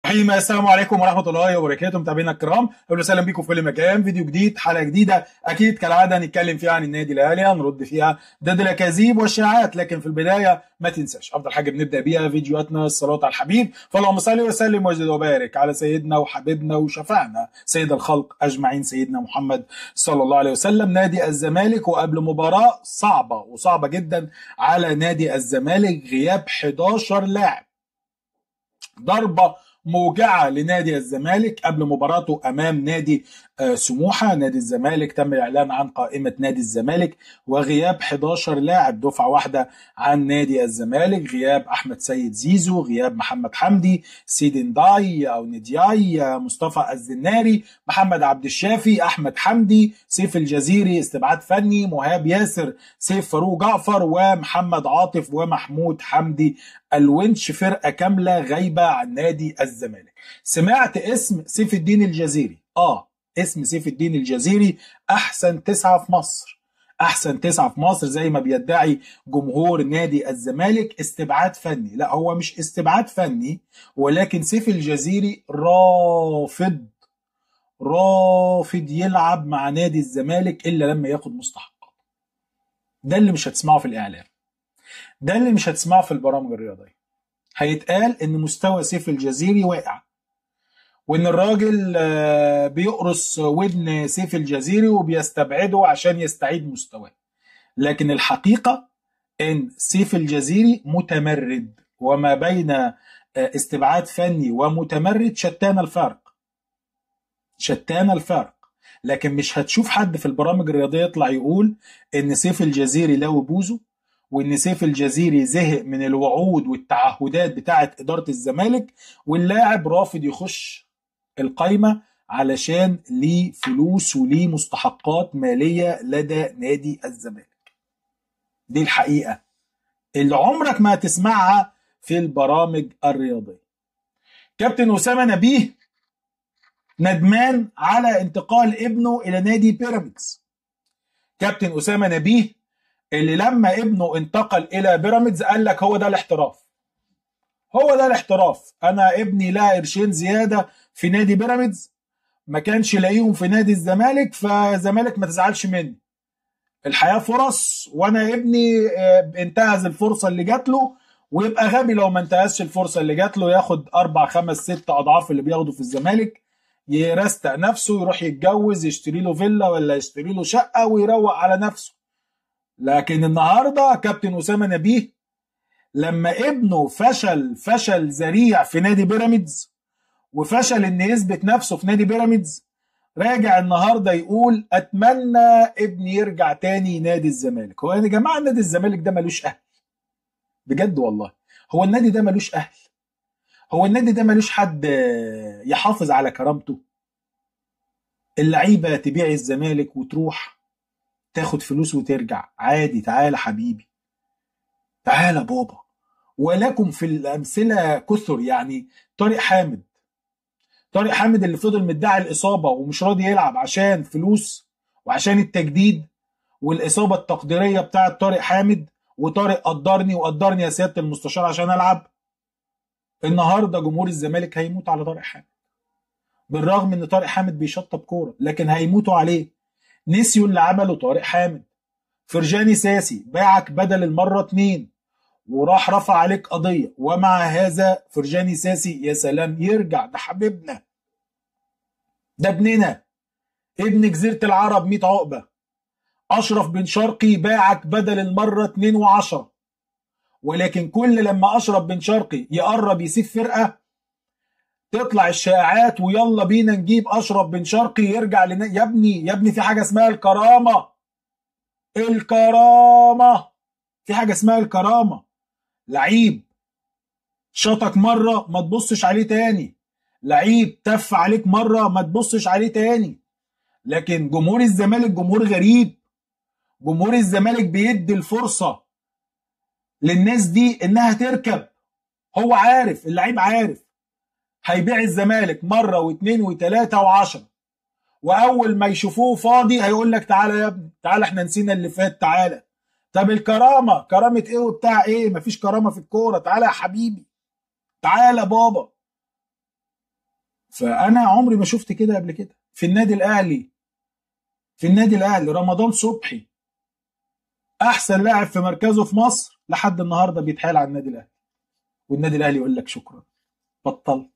رحيم السلام عليكم ورحمه الله وبركاته متابعينا الكرام اهلا وسهلا بيكم في كل مكان فيديو جديد حلقه جديده اكيد كالعاده هنتكلم فيها عن النادي الاهلي هنرد فيها ضد الاكاذيب والشائعات لكن في البدايه ما تنساش افضل حاجه بنبدا بيها فيديوهاتنا الصلاه على الحبيب فاللهم صل وسلم وزد وبارك على سيدنا وحبيبنا وشفعنا سيد الخلق اجمعين سيدنا محمد صلى الله عليه وسلم نادي الزمالك وقبل مباراه صعبه وصعبه جدا على نادي الزمالك غياب 11 لاعب ضربه موجعة لنادي الزمالك قبل مباراته أمام نادي سموحة نادي الزمالك تم الإعلان عن قائمة نادي الزمالك وغياب 11 لاعب دفعة واحدة عن نادي الزمالك غياب أحمد سيد زيزو غياب محمد حمدي سيدن داي أو ندياي مصطفى الزناري محمد عبد الشافي أحمد حمدي سيف الجزيري استبعاد فني مهاب ياسر سيف فاروق جعفر ومحمد عاطف ومحمود حمدي الونش فرقة كاملة غايبة عن نادي الزمالك سمعت اسم سيف الدين الجزيري اه اسم سيف الدين الجزيري احسن تسعة في مصر احسن تسعة في مصر زي ما بيدعي جمهور نادي الزمالك استبعاد فني لا هو مش استبعاد فني ولكن سيف الجزيري رافض رافض يلعب مع نادي الزمالك الا لما ياخد مستحقات ده اللي مش هتسمعه في الاعلام ده اللي مش هتسمعه في البرامج الرياضيه هيتقال ان مستوى سيف الجزيري واقع وان الراجل بيقرص ودن سيف الجزيري وبيستبعده عشان يستعيد مستواه لكن الحقيقة ان سيف الجزيري متمرد وما بين استبعاد فني ومتمرد شتان الفرق شتان الفرق لكن مش هتشوف حد في البرامج الرياضية يطلع يقول ان سيف الجزيري له بوزه وان سيف الجزيري زهق من الوعود والتعهدات بتاعه اداره الزمالك واللاعب رافض يخش القايمه علشان ليه فلوس وليه مستحقات ماليه لدى نادي الزمالك. دي الحقيقه اللي عمرك ما هتسمعها في البرامج الرياضيه. كابتن اسامه نبيه ندمان على انتقال ابنه الى نادي بيراميدز. كابتن اسامه نبيه اللي لما ابنه انتقل الى بيراميدز قال لك هو ده الاحتراف هو ده الاحتراف انا ابني لها قرشين زياده في نادي بيراميدز ما كانش لاقيهم في نادي الزمالك فالزمالك ما تزعلش مني الحياه فرص وانا ابني انتهز الفرصه اللي جات له ويبقى غبي لو ما انتهزش الفرصه اللي جات له ياخد اربع خمس ست اضعاف اللي بياخده في الزمالك يرستق نفسه يروح يتجوز يشتري له فيلا ولا يشتري له شقه ويروق على نفسه لكن النهارده كابتن اسامه نبيه لما ابنه فشل فشل ذريع في نادي بيراميدز وفشل ان يثبت نفسه في نادي بيراميدز راجع النهارده يقول اتمنى ابني يرجع تاني نادي الزمالك هو يا جماعه نادي الزمالك ده ملوش اهل بجد والله هو النادي ده ملوش اهل هو النادي ده ملوش حد يحافظ على كرامته اللعيبه تبيع الزمالك وتروح تاخد فلوس وترجع عادي تعالى حبيبي تعالى بابا ولكم في الامثله كثر يعني طارق حامد طارق حامد اللي فضل مدعي الاصابه ومش راضي يلعب عشان فلوس وعشان التجديد والاصابه التقديريه بتاعه طارق حامد وطارق قدرني وقدرني يا سياده المستشار عشان العب النهارده جمهور الزمالك هيموت على طارق حامد بالرغم ان طارق حامد بيشطب كوره لكن هيموتوا عليه نسيوا اللي عمله طارق حامد فرجاني ساسي باعك بدل المرة اتنين وراح رفع عليك قضية ومع هذا فرجاني ساسي يا سلام يرجع ده حبيبنا ده ابننا ابن جزيرة العرب ميت عقبة أشرف بن شرقي باعك بدل المرة اتنين وعشرة ولكن كل لما أشرف بن شرقي يقرب يسيب فرقة تطلع الشائعات ويلا بينا نجيب اشرف بن شرقي يرجع لنا يا ابني يا ابني في حاجه اسمها الكرامه الكرامه في حاجه اسمها الكرامه لعيب شاطك مره ما تبصش عليه تاني لعيب تف عليك مره ما تبصش عليه تاني لكن جمهور الزمالك جمهور غريب جمهور الزمالك بيدي الفرصه للناس دي انها تركب هو عارف اللعيب عارف هيبيع الزمالك مرة واثنين وثلاثة وعشرة وأول ما يشوفوه فاضي هيقول لك تعالى يا ابني تعالى احنا نسينا اللي فات تعالى طب الكرامة كرامة ايه وبتاع ايه مفيش كرامة في الكورة تعالى يا حبيبي تعالى بابا فانا عمري ما شفت كده قبل كده في النادي الاهلي في النادي الاهلي رمضان صبحي احسن لاعب في مركزه في مصر لحد النهارده بيتحايل على النادي الاهلي والنادي الاهلي يقول لك شكرا بطلت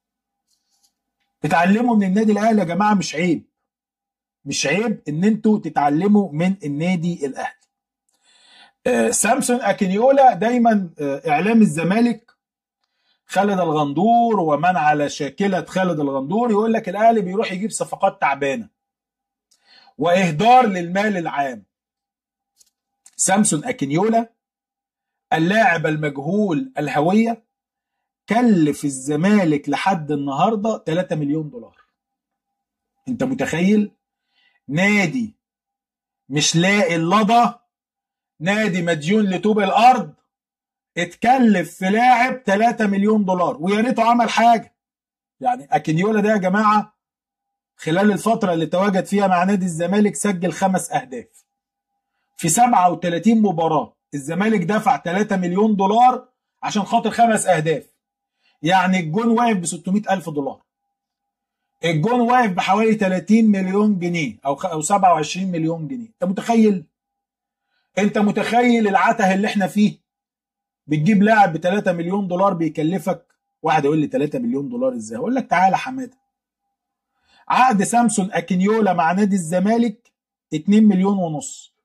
اتعلموا من النادي الاهلي يا جماعه مش عيب مش عيب ان انتوا تتعلموا من النادي الاهلي آه سامسون اكينيولا دايما آه اعلام الزمالك خالد الغندور ومن على شاكله خالد الغندور يقول لك الاهلي بيروح يجيب صفقات تعبانه واهدار للمال العام سامسون اكينيولا اللاعب المجهول الهويه كلف الزمالك لحد النهارده 3 مليون دولار انت متخيل نادي مش لاقي اللضا نادي مديون لطوب الارض اتكلف في لاعب 3 مليون دولار ويا ريته عمل حاجه يعني اكينيولا ده يا جماعه خلال الفتره اللي تواجد فيها مع نادي الزمالك سجل خمس اهداف في 37 مباراه الزمالك دفع 3 مليون دولار عشان خاطر خمس اهداف يعني الجون واقف ب 600 الف دولار الجون واقف بحوالي 30 مليون جنيه او او 27 مليون جنيه انت متخيل انت متخيل العته اللي احنا فيه بتجيب لاعب ب 3 مليون دولار بيكلفك واحد يقول لي 3 مليون دولار ازاي اقول لك تعالى حماده عقد سامسون اكينيولا مع نادي الزمالك 2 مليون ونص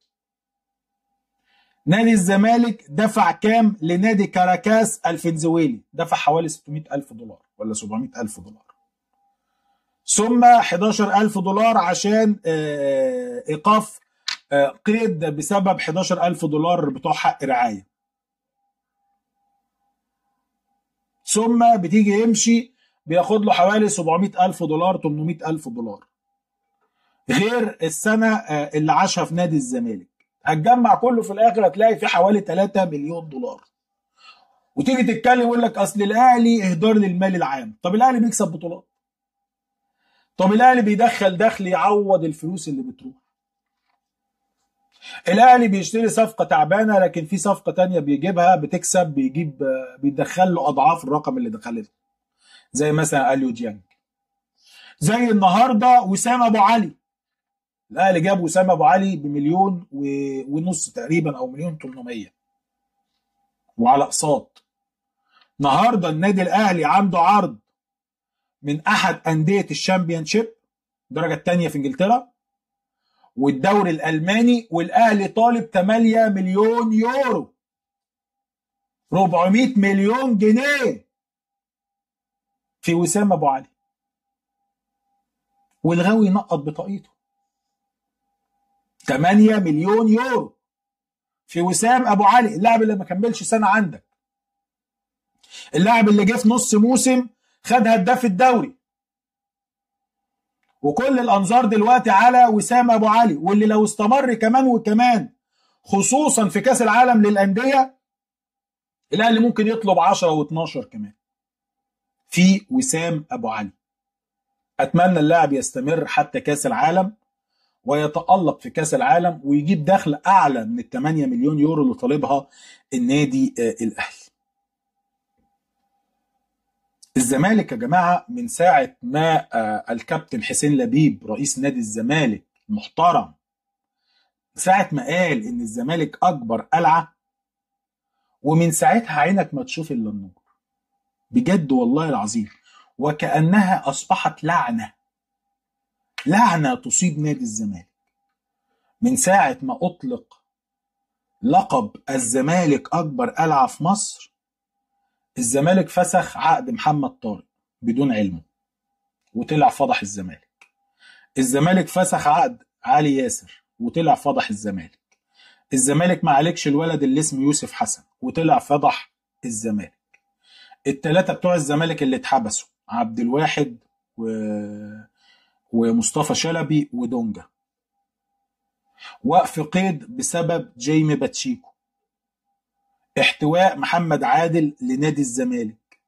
نادي الزمالك دفع كام لنادي كاراكاس الفنزويلي دفع حوالي 600 ألف دولار ولا 700 ألف دولار ثم 11 ألف دولار عشان إيقاف قيد بسبب 11 ألف دولار بتوع حق رعاية ثم بتيجي يمشي بياخد له حوالي 700 ألف دولار 800 ألف دولار غير السنة اللي عاشها في نادي الزمالك هتجمع كله في الاخر هتلاقي في حوالي 3 مليون دولار وتيجي تتكلم يقول لك اصل الاهلي اهدار للمال العام طب الاهلي بيكسب بطولات طب الاهلي بيدخل دخل يعوض الفلوس اللي بتروح الاهلي بيشتري صفقه تعبانه لكن في صفقه تانية بيجيبها بتكسب بيجيب بيدخل له اضعاف الرقم اللي دخلته زي مثلا اليو ديانج زي النهارده وسام ابو علي الاهلي جاب وسام ابو علي بمليون ونص تقريبا او مليون 800 وعلى اقساط النهارده النادي الاهلي عنده عرض من احد انديه الشامبيون شيب الدرجه الثانيه في انجلترا والدوري الالماني والاهلي طالب 8 مليون يورو 400 مليون جنيه في وسام ابو علي والغاوي نقط بطاقيته 8 مليون يورو في وسام ابو علي اللاعب اللي ما كملش سنه عندك اللاعب اللي جه في نص موسم خد هداف الدوري وكل الانظار دلوقتي على وسام ابو علي واللي لو استمر كمان وكمان خصوصا في كاس العالم للانديه الاهلي ممكن يطلب 10 و12 كمان في وسام ابو علي اتمنى اللاعب يستمر حتى كاس العالم ويتألق في كأس العالم ويجيب دخل أعلى من ال 8 مليون يورو اللي طالبها النادي الأهلي. الزمالك يا جماعة من ساعة ما الكابتن حسين لبيب رئيس نادي الزمالك المحترم ساعة ما قال إن الزمالك أكبر قلعة ومن ساعتها عينك ما تشوف إلا النور. بجد والله العظيم وكأنها أصبحت لعنة لعنة تصيب نادي الزمالك من ساعة ما أطلق لقب الزمالك أكبر قلعة في مصر الزمالك فسخ عقد محمد طارق بدون علمه وطلع فضح الزمالك الزمالك فسخ عقد علي ياسر وطلع فضح الزمالك الزمالك ما عليكش الولد اللي اسمه يوسف حسن وطلع فضح الزمالك التلاتة بتوع الزمالك اللي اتحبسوا عبد الواحد و... ومصطفى شلبي ودونجا وقف قيد بسبب جيمي باتشيكو احتواء محمد عادل لنادي الزمالك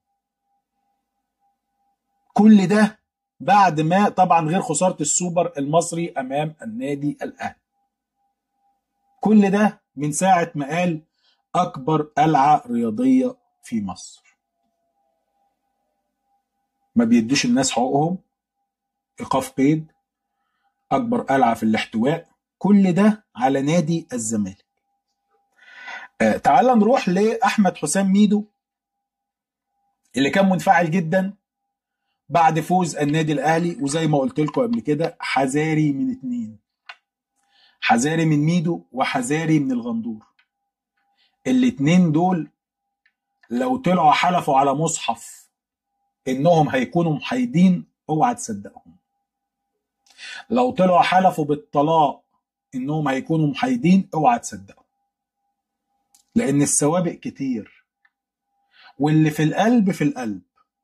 كل ده بعد ما طبعا غير خسارة السوبر المصري أمام النادي الأهلي كل ده من ساعة ما قال أكبر قلعة رياضية في مصر ما بيدوش الناس حقوقهم ايقاف قيد اكبر قلعه في الاحتواء كل ده على نادي الزمالك آه تعال نروح لاحمد حسام ميدو اللي كان منفعل جدا بعد فوز النادي الاهلي وزي ما قلت لكم قبل كده حذاري من اتنين حذاري من ميدو وحذاري من الغندور الاتنين دول لو طلعوا حلفوا على مصحف انهم هيكونوا محايدين اوعى تصدقهم لو طلعوا حلفوا بالطلاق انهم هيكونوا محايدين اوعى تصدقهم لان السوابق كتير واللي في القلب في القلب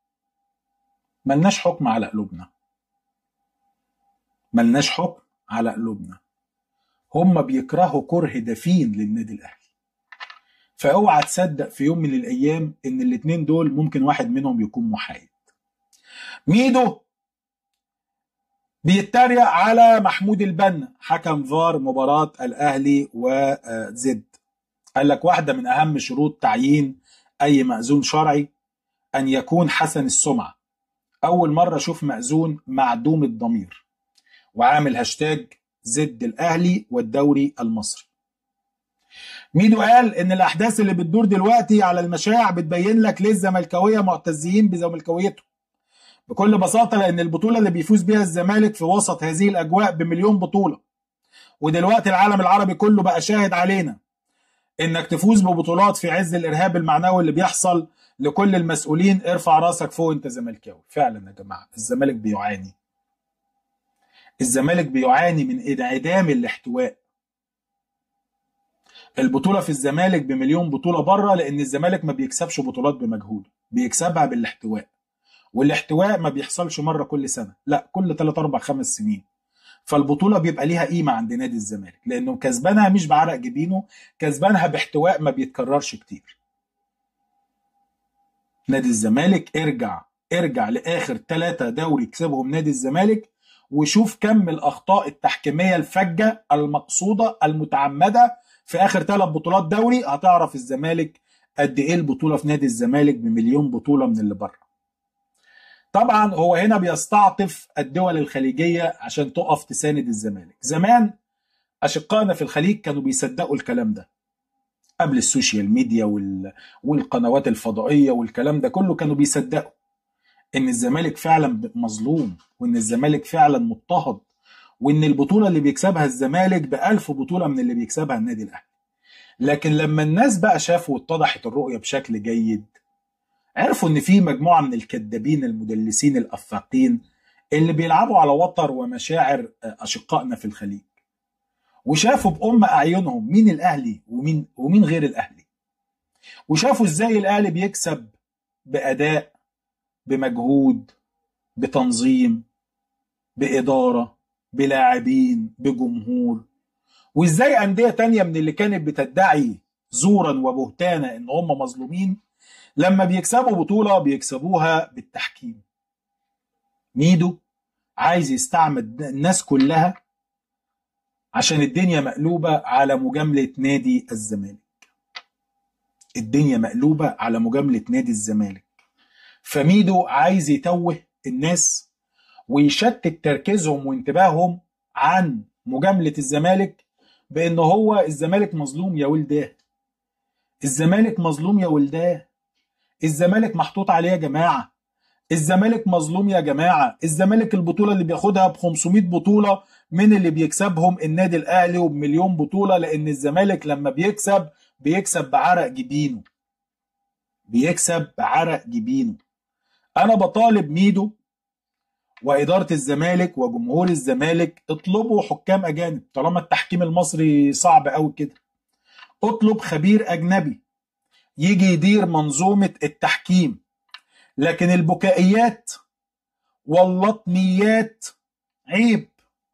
ملناش حكم على قلوبنا ملناش حكم على قلوبنا هم بيكرهوا كره دفين للنادي الاهلي فاوعى تصدق في يوم من الايام ان الاتنين دول ممكن واحد منهم يكون محايد ميدو بيتريق على محمود البنا حكم فار مباراة الأهلي وزد قال لك واحدة من أهم شروط تعيين أي مأذون شرعي أن يكون حسن السمعة أول مرة أشوف مأذون معدوم الضمير وعامل هاشتاج زد الأهلي والدوري المصري ميدو قال ان الاحداث اللي بتدور دلوقتي على المشاع بتبين لك ليه الزملكاويه معتزين بزملكاويتهم بكل بساطه لان البطوله اللي بيفوز بيها الزمالك في وسط هذه الاجواء بمليون بطوله ودلوقتي العالم العربي كله بقى شاهد علينا انك تفوز ببطولات في عز الارهاب المعنوي اللي بيحصل لكل المسؤولين ارفع راسك فوق انت زملكاوي فعلا يا جماعه الزمالك بيعاني الزمالك بيعاني من انعدام الاحتواء البطولة في الزمالك بمليون بطولة بره لأن الزمالك ما بيكسبش بطولات بمجهوده بيكسبها بالاحتواء والاحتواء ما بيحصلش مرة كل سنة لا كل 3 4 5 سنين فالبطولة بيبقى ليها قيمة عند نادي الزمالك لأنه كسبانها مش بعرق جبينه كسبانها باحتواء ما بيتكررش كتير نادي الزمالك ارجع ارجع لآخر ثلاثة دوري كسبهم نادي الزمالك وشوف كم الأخطاء التحكيمية الفجة المقصودة المتعمدة في اخر ثلاث بطولات دوري هتعرف الزمالك قد ايه البطوله في نادي الزمالك بمليون بطوله من اللي بره. طبعا هو هنا بيستعطف الدول الخليجيه عشان تقف تساند الزمالك. زمان اشقائنا في الخليج كانوا بيصدقوا الكلام ده. قبل السوشيال ميديا وال... والقنوات الفضائيه والكلام ده كله كانوا بيصدقوا ان الزمالك فعلا مظلوم وان الزمالك فعلا مضطهد وان البطوله اللي بيكسبها الزمالك بألف بطوله من اللي بيكسبها النادي الاهلي لكن لما الناس بقى شافوا واتضحت الرؤيه بشكل جيد عرفوا ان في مجموعه من الكذابين المدلسين الافاقين اللي بيلعبوا على وتر ومشاعر اشقائنا في الخليج وشافوا بأم أعينهم مين الأهلي ومين ومين غير الأهلي وشافوا إزاي الأهلي بيكسب بأداء بمجهود بتنظيم بإدارة بلاعبين بجمهور وازاي انديه تانية من اللي كانت بتدعي زورا وبهتانا ان هم مظلومين لما بيكسبوا بطوله بيكسبوها بالتحكيم ميدو عايز يستعمل الناس كلها عشان الدنيا مقلوبه على مجامله نادي الزمالك الدنيا مقلوبه على مجامله نادي الزمالك فميدو عايز يتوه الناس ويشتت تركيزهم وانتباههم عن مجاملة الزمالك بأن هو الزمالك مظلوم يا ولداه الزمالك مظلوم يا ولداه الزمالك محطوط عليه يا جماعة الزمالك مظلوم يا جماعة الزمالك البطولة اللي بياخدها ب 500 بطولة من اللي بيكسبهم النادي الأهلي وبمليون بطولة لأن الزمالك لما بيكسب بيكسب بعرق جبينه بيكسب بعرق جبينه أنا بطالب ميدو وإدارة الزمالك وجمهور الزمالك اطلبوا حكام أجانب طالما التحكيم المصري صعب قوي كده اطلب خبير أجنبي يجي يدير منظومة التحكيم لكن البكائيات واللطميات عيب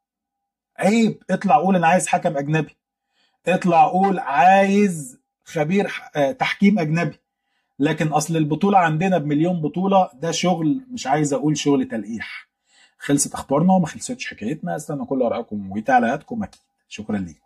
عيب اطلع قول انا عايز حكم اجنبي اطلع قول عايز خبير تحكيم اجنبي لكن اصل البطوله عندنا بمليون بطوله ده شغل مش عايز اقول شغل تلقيح خلصت اخبارنا وما خلصتش حكايتنا استنى كل ارائكم وتعليقاتكم اكيد شكرا ليك